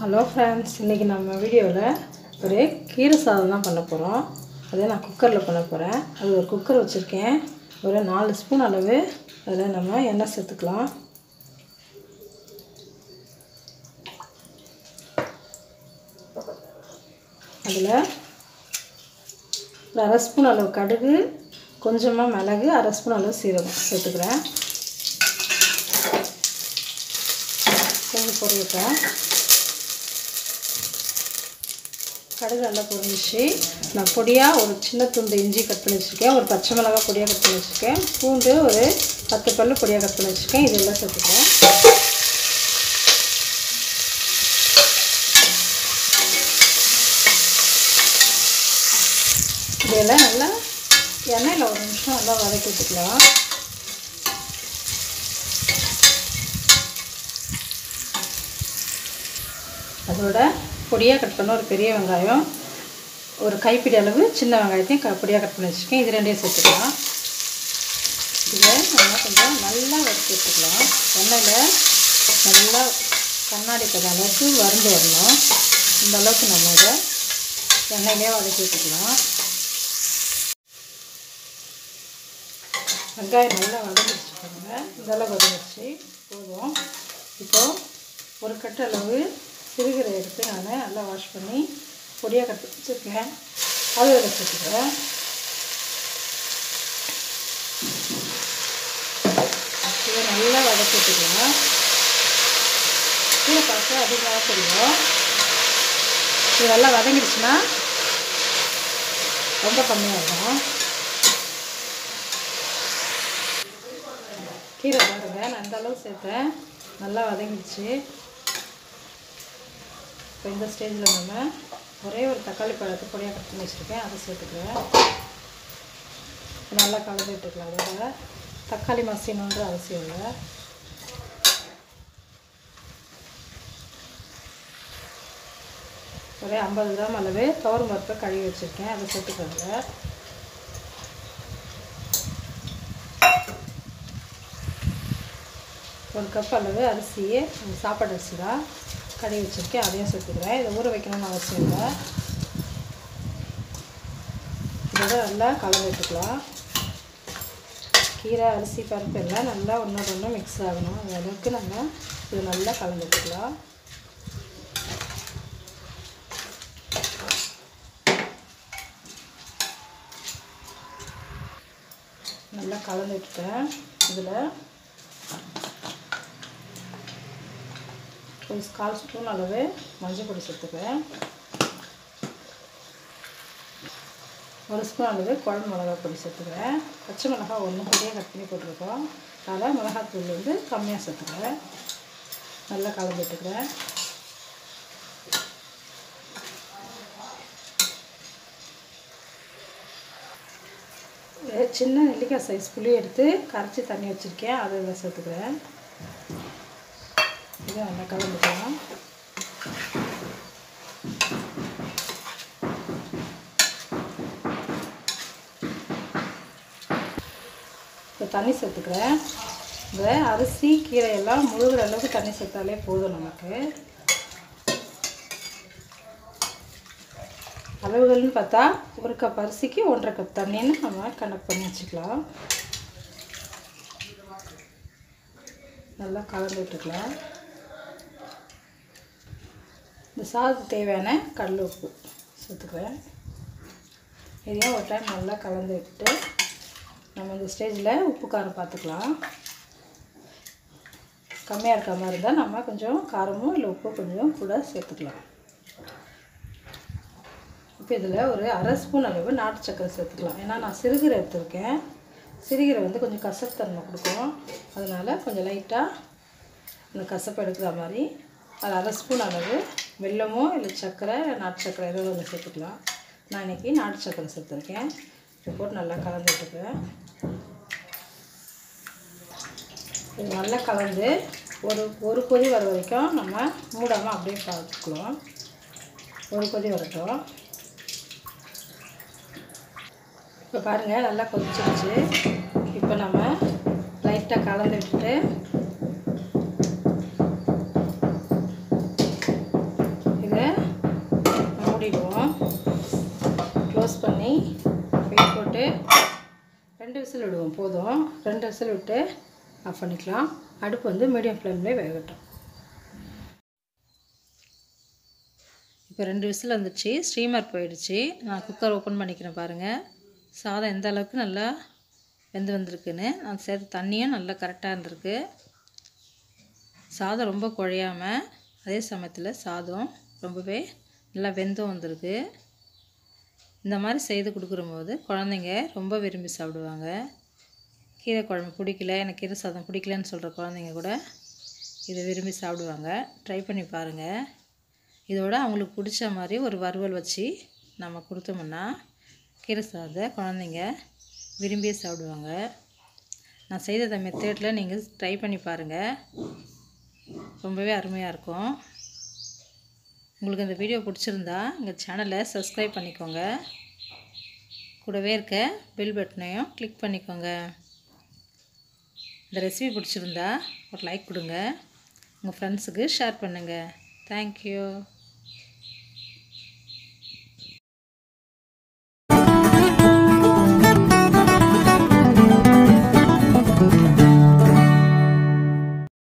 hello friends இன்றைக்கி நம்ம வீடியோவில் ஒரு கீரை சாதம் தான் பண்ண போகிறோம் அதை நான் குக்கரில் பண்ண போகிறேன் அது ஒரு குக்கர் வச்சுருக்கேன் ஒரு நாலு ஸ்பூன் அளவு அதில் நம்ம எண்ணெய் சேர்த்துக்கலாம் அதில் ஒரு அரை ஸ்பூன் அளவு கடுகு கொஞ்சமாக மிளகு அரை ஸ்பூன் அளவு சீரகம் சேர்த்துக்கிறேன் கொஞ்சம் பொரியட்டேன் கடுகு நல்லா பொரிஞ்சிச்சு நான் பொடியாக ஒரு சின்ன துண்டு இஞ்சி கட் பண்ணி வச்சுருக்கேன் ஒரு பச்சை மிளகாய் பொடியாக கட் பண்ணி வச்சுருக்கேன் பூண்டு ஒரு பத்து பல்லு பொடியாக கட் பண்ணி வச்சுருக்கேன் இதெல்லாம் சேர்த்துக்கிறேன் இதெல்லாம் நல்லா எண்ணெயில் ஒரு நிமிஷம் நல்லா வதக்கி விட்டுக்கலாம் அதோட பொடியாக கட் பண்ண ஒரு பெரிய வெங்காயம் ஒரு கைப்பிடி அளவு சின்ன வெங்காயத்தையும் க பொடியாக கட் பண்ணி வச்சுருக்கேன் இது ரெண்டையும் சேர்த்துக்கலாம் இதை நம்ம கொஞ்சம் நல்லா வறுத்து எடுத்துக்கலாம் எண்ணெயில் நல்லா கண்ணாடி பத அளவுக்கு வறுந்து வரணும் இந்த அளவுக்கு நம்ம இதை எண்ணெயிலே வதக்கி விட்டுக்கலாம் வெங்காயம் நல்லா வதங்கிடுச்சு பாருங்க இந்த அளவு வதங்கிடுச்சு போதும் இப்போது ஒரு கட்டு அளவு சிறுகீரை எடுத்து நான் நல்லா வாஷ் பண்ணி பொடியாக கட்டி வச்சுருக்கேன் அது அதில் சேர்த்துக்கிறேன் இதை நல்லா வதக்கி விட்டுக்கலாம் கீரை பார்க்க அதிகமாக தெரியும் இது நல்லா வதங்கிடுச்சுன்னா ரொம்ப கம்மியாகும் கீரை பாருங்க நான் அந்த அளவு சேர்த்தேன் நல்லா வதங்கிடுச்சு இப்போ இந்த ஸ்டேஜில் நம்ம ஒரே ஒரு தக்காளி பழத்தை பொடியாக கட் பண்ணி வச்சுருக்கேன் அதை சேர்த்துக்கிறேன் நல்லா கலந்து விட்டுக்கலாம் அதோட தக்காளி மசியணுன்ற அவசியம் இல்லை ஒரே ஐம்பது கிராம் அளவு துவரம் பருப்பை கழுவி வச்சுருக்கேன் அதை சேர்த்துக்கோங்க ஒரு கப் அளவு அரிசியே சாப்பாடு அரிசி தான் கழுவி வச்சுருக்கேன் அதையும் சேர்த்துக்கிறேன் இதை ஊற வைக்கணும்னு அவசியம் இல்லை இதோட நல்லா கலந்து விட்டுக்கலாம் கீரை அரிசி பருப்பு எல்லாம் நல்லா ஒன்றோட ஒன்று மிக்ஸ் ஆகணும் அந்த அளவுக்கு நம்ம இது நல்லா கலந்து விட்டுக்கலாம் நல்லா கலந்து விட்டுட்டேன் இதில் ஒரு கால் ஸ்பூன் அளவு மஞ்சள் பொடி சேர்த்துக்கிறேன் ஒரு ஸ்பூன் அளவு குழம்பு மிளகா பொடி சேர்த்துக்கிறேன் பச்சை மிளகா ஒன்று பொடியாக கட் பண்ணி போட்டிருக்கோம் அதனால் மிளகாத்தூள் வந்து கம்மியாக சேர்த்துக்கிறேன் நல்லா கலந்துட்டுக்கிறேன் சின்ன நெல்லிக்காய் சைஸ் புளி எடுத்து கரைச்சி தண்ணி வச்சுருக்கேன் அதை இதில் சேர்த்துக்கிறேன் இதை நல்லா கலந்துக்கலாம் இப்போ தண்ணி சேர்த்துக்கிறேன் இந்த அரிசி கீரை எல்லாம் முழுகிற அளவுக்கு தண்ணி சேர்த்தாலே போதும் நமக்கு அளவுகள்னு பார்த்தா ஒரு கப் அரிசிக்கு ஒன்றரை கப் தண்ணின்னு நம்ம கணக்கு பண்ணி வச்சுக்கலாம் நல்லா கலந்து விட்டுக்கலாம் இந்த சாதத்துக்கு தேவையான கடல் உப்பு சேர்த்துக்கிறேன் இதையும் ஒரு டைம் நல்லா கலந்து விட்டு நம்ம இந்த ஸ்டேஜில் உப்பு காரம் பார்த்துக்கலாம் கம்மியாக இருக்க மாதிரி இருந்தால் நம்ம கொஞ்சம் காரமும் இல்லை உப்பு கொஞ்சம் கூட சேர்த்துக்கலாம் இப்போ இதில் ஒரு அரை ஸ்பூன் அளவு நாட்டு சக்கரை சேர்த்துக்கலாம் ஏன்னா நான் சிறுகீரை எடுத்திருக்கேன் சிறுகீரை வந்து கொஞ்சம் கசப்புத்தன்மை கொடுக்கும் அதனால் கொஞ்சம் லைட்டாக இந்த கசப்பு எடுக்கிற மாதிரி அது அரை ஸ்பூன் அளவு வெல்லமோ இல்லை சர்க்கரை நாட்டு சர்க்கரை ஏதோ ஒன்று சேர்த்துக்கலாம் நான் இன்றைக்கி நாட்டு சர்க்கரை சேர்த்துருக்கேன் இது போட்டு நல்லா கலந்து விட்டுக்குவேன் இது நல்லா கலந்து ஒரு ஒரு கொதி வர வரைக்கும் நம்ம மூடாமல் அப்படியே பார்த்துக்கலாம் ஒரு கொதி வரட்டும் இப்போ பாருங்கள் நல்லா கொதிச்சிருச்சு இப்போ நம்ம லைட்டாக கலந்து விட்டுட்டு பண்ணி வெயிட் போட்டு ரெண்டு விசில் விடுவோம் போதும் ரெண்டு விசில் விட்டு ஆஃப் பண்ணிக்கலாம் அடுப்பு வந்து மீடியம் ஃப்ளேம்லேயே வேகட்டும் இப்போ ரெண்டு விசில் வந்துச்சு ஸ்டீமர் போயிடுச்சு நான் குக்கர் ஓப்பன் பண்ணிக்கிறேன் பாருங்கள் சாதம் எந்த அளவுக்கு நல்லா வெந்து வந்திருக்குன்னு நான் சேர்த்து தண்ணியும் நல்லா கரெக்டாக இருந்திருக்கு சாதம் ரொம்ப குழையாமல் அதே சமயத்தில் சாதம் ரொம்பவே நல்லா வெந்தும் வந்திருக்கு இந்த மாதிரி செய்து கொடுக்குறம்போது குழந்தைங்க ரொம்ப விரும்பி சாப்பிடுவாங்க கீரை குழம்பு பிடிக்கல எனக்கு கீரை சாதம் பிடிக்கலன்னு சொல்கிற குழந்தைங்க கூட இதை விரும்பி சாப்பிடுவாங்க ட்ரை பண்ணி பாருங்கள் இதோட அவங்களுக்கு பிடிச்ச மாதிரி ஒரு வறுவல் வச்சு நம்ம கொடுத்தோம்னா கீரை சாதத்தை குழந்தைங்க விரும்பியே சாப்பிடுவாங்க நான் செய்த இந்த மெத்தேடில் நீங்கள் ட்ரை பண்ணி பாருங்கள் ரொம்பவே அருமையாக இருக்கும் உங்களுக்கு இந்த வீடியோ பிடிச்சிருந்தா எங்கள் சேனலை சப்ஸ்கிரைப் பண்ணிக்கோங்க கூடவே இருக்க பெல் பட்டனையும் கிளிக் பண்ணிக்கோங்க இந்த ரெசிபி பிடிச்சிருந்தா ஒரு லைக் கொடுங்க உங்கள் ஃப்ரெண்ட்ஸுக்கு ஷேர் பண்ணுங்கள் தேங்க்யூ